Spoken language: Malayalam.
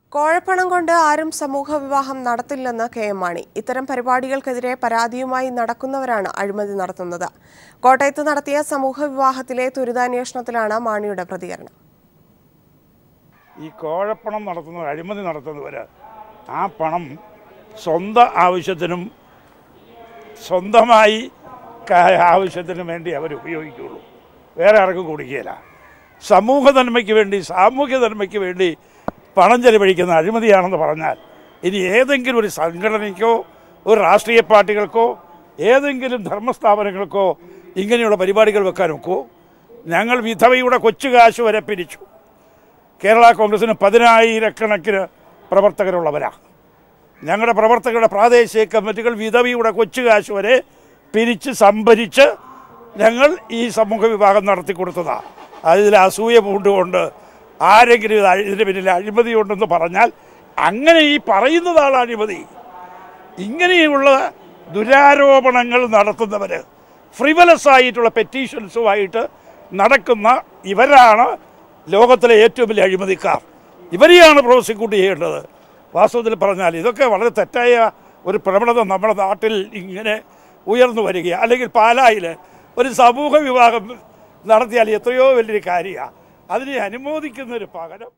കോഴപ്പണം കൊണ്ട് ആരും സമൂഹ വിവാഹം നടത്തില്ലെന്ന് കെ എം മാണി ഇത്തരം പരിപാടികൾക്കെതിരെ പരാതിയുമായി നടക്കുന്നവരാണ് അഴിമതി നടത്തുന്നത് കോട്ടയത്ത് നടത്തിയ സമൂഹ വിവാഹത്തിലെ ദുരിതാന്വേഷണത്തിലാണ് മാണിയുടെ പ്രതികരണം ഈ കോഴപ്പണം നടത്തുന്നവർ അഴിമതി നടത്തുന്നവർ ആ പണം സ്വന്തം ആവശ്യത്തിനും സ്വന്തമായി ക- ആവശ്യത്തിനും വേണ്ടി അവർ ഉപയോഗിക്കുകയുള്ളൂ വേറെ ആർക്കും കൊടുക്കുകയില്ല സമൂഹ നന്മയ്ക്ക് വേണ്ടി സാമൂഹ്യ നന്മയ്ക്ക് വേണ്ടി പണം ചെലവഴിക്കുന്ന അഴിമതിയാണെന്ന് പറഞ്ഞാൽ ഇനി ഏതെങ്കിലും ഒരു സംഘടനയ്ക്കോ ഒരു രാഷ്ട്രീയ പാർട്ടികൾക്കോ ഏതെങ്കിലും ധർമ്മസ്ഥാപനങ്ങൾക്കോ ഇങ്ങനെയുള്ള പരിപാടികൾ വെക്കാൻ ഒക്കുമോ ഞങ്ങൾ വിധവയുടെ കൊച്ചുകാശ് വരെ പിരിച്ചു കേരള കോൺഗ്രസിന് പതിനായിരക്കണക്കിന് പ്രവർത്തകരുള്ളവരാണ് ഞങ്ങളുടെ പ്രവർത്തകരുടെ പ്രാദേശിക കമ്മിറ്റികൾ വിധവിയുടെ കൊച്ചുകാശ് വരെ പിരിച്ച് സംഭരിച്ച് ഞങ്ങൾ ഈ സമൂഹ വിഭാഗം നടത്തി കൊടുത്തതാണ് അതിൽ അസൂയ പൂണ്ടുകൊണ്ട് ആരെങ്കിലും ഇത് അഴി- ഇതിന് പിന്നിൽ അഴിമതി ഉണ്ടെന്ന് പറഞ്ഞാൽ അങ്ങനെ ഈ പറയുന്നതാണ് അഴിമതി ഇങ്ങനെയുള്ള ദുരാരോപണങ്ങൾ നടത്തുന്നവർ ഫ്രിവലസ് ആയിട്ടുള്ള പെറ്റീഷൻസുമായിട്ട് നടക്കുന്ന ഇവരാണ് ലോകത്തിലെ ഏറ്റവും വലിയ അഴിമതിക്കാർ ഇവരെയാണ് പ്രോസിക്യൂട്ട് ചെയ്യേണ്ടത് വാസ്തവത്തിൽ പറഞ്ഞാൽ ഇതൊക്കെ വളരെ തെറ്റായ ഒരു പ്രവണത നമ്മുടെ നാട്ടിൽ ഇങ്ങനെ ഉയർന്നു വരികയാണ് അല്ലെങ്കിൽ പാലായിൽ ഒരു സമൂഹ വിവാഹം നടത്തിയാൽ എത്രയോ വലിയൊരു കാര്യമാണ് അതിനെ അനുമോദിക്കുന്നതിന് പകരം